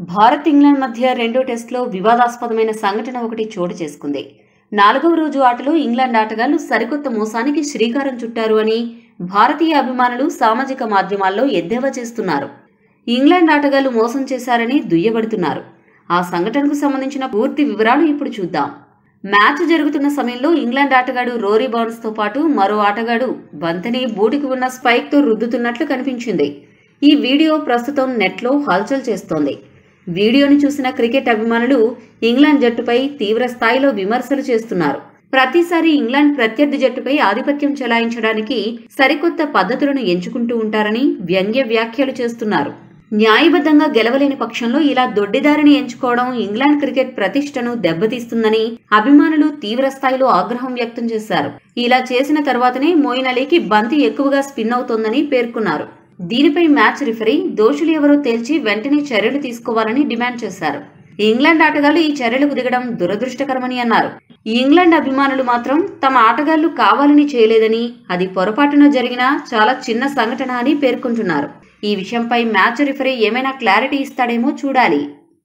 Bharat England మధ్య రెండో టెస్టులో వివాదాస్పదమైన సంఘటన ఒకటి చోటు చేసుకుంది నాలుగవ రోజు ఆటలో ఇంగ్లాండ్ ఆటగాళ్లు సరికొత్త మోసానికి శ్రీకారం చుట్టారు అని భారతీయ అభిమానులు సామాజిక మాధ్యమాల్లో ఎద్దేవా చేస్తున్నారు ఇంగ్లాండ్ ఆటగాళ్లు మోసం చేశారని దుయ్యబడుతున్నారు ఆ సంఘటనకు సంబంధించిన పూర్తి వివరాలు ఇప్పుడు చూద్దాం మ్యాచ్ జరుగుతున్న సమయంలో ఇంగ్లాండ్ ఆటగాడు రోరీ బౌన్స్ తో పాటు మరో ఆటగాడు బంతిని బూటికి ఉన్న స్పైక్ తో రుద్దుతున్నట్లు కనిపించింది ఈ వీడియో ప్రస్తుతం నెట్లో హల్చల్ చేస్తోంది వీడియోని చూసిన క్రికెట్ అభిమానులు ఇంగ్లాండ్ జట్టుపై తీవ్ర స్థాయిలో విమర్శలు చేస్తున్నారు ప్రతిసారి ఇంగ్లాండ్ ప్రత్యర్థి జట్టుపై ఆధిపత్యం చెలాయించడానికి సరికొత్త పద్ధతులను ఎంచుకుంటూ ఉంటారని వ్యంగ్య వ్యాఖ్యలు చేస్తున్నారు న్యాయబద్ధంగా గెలవలేని పక్షంలో ఇలా దొడ్డిదారిని ఎంచుకోవడం ఇంగ్లాండ్ క్రికెట్ ప్రతిష్టను దెబ్బతీస్తుందని అభిమానులు తీవ్ర స్థాయిలో ఆగ్రహం వ్యక్తం చేశారు ఇలా చేసిన తర్వాతనే మోయిన్ అలీకి బంతి ఎక్కువగా స్పిన్ అవుతోందని పేర్కొన్నారు దీనిపై మ్యాచ్ రిఫరీ దోషులు ఎవరో తేల్చి వెంటనే చర్యలు తీసుకోవాలని డిమాండ్ చేశారు ఇంగ్లాండ్ ఆటగాళ్లు ఈ చర్యలకు దిగడం దురదృష్టకరమని అన్నారు ఇంగ్లాండ్ అభిమానులు మాత్రం తమ ఆటగాళ్లు కావాలని చేయలేదని అది పొరపాటున జరిగిన చాలా చిన్న సంఘటన అని పేర్కొంటున్నారు ఈ విషయంపై మ్యాచ్ రిఫరీ ఏమైనా క్లారిటీ ఇస్తాడేమో చూడాలి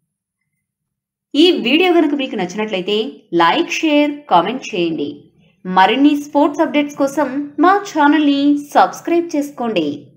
ఈ వీడియో కనుక మీకు నచ్చినట్లయితే లైక్ షేర్ కామెంట్ చేయండి మరిన్ని స్పోర్ట్స్ అప్డేట్స్ కోసం మా ఛానల్ని సబ్స్క్రైబ్ చేసుకోండి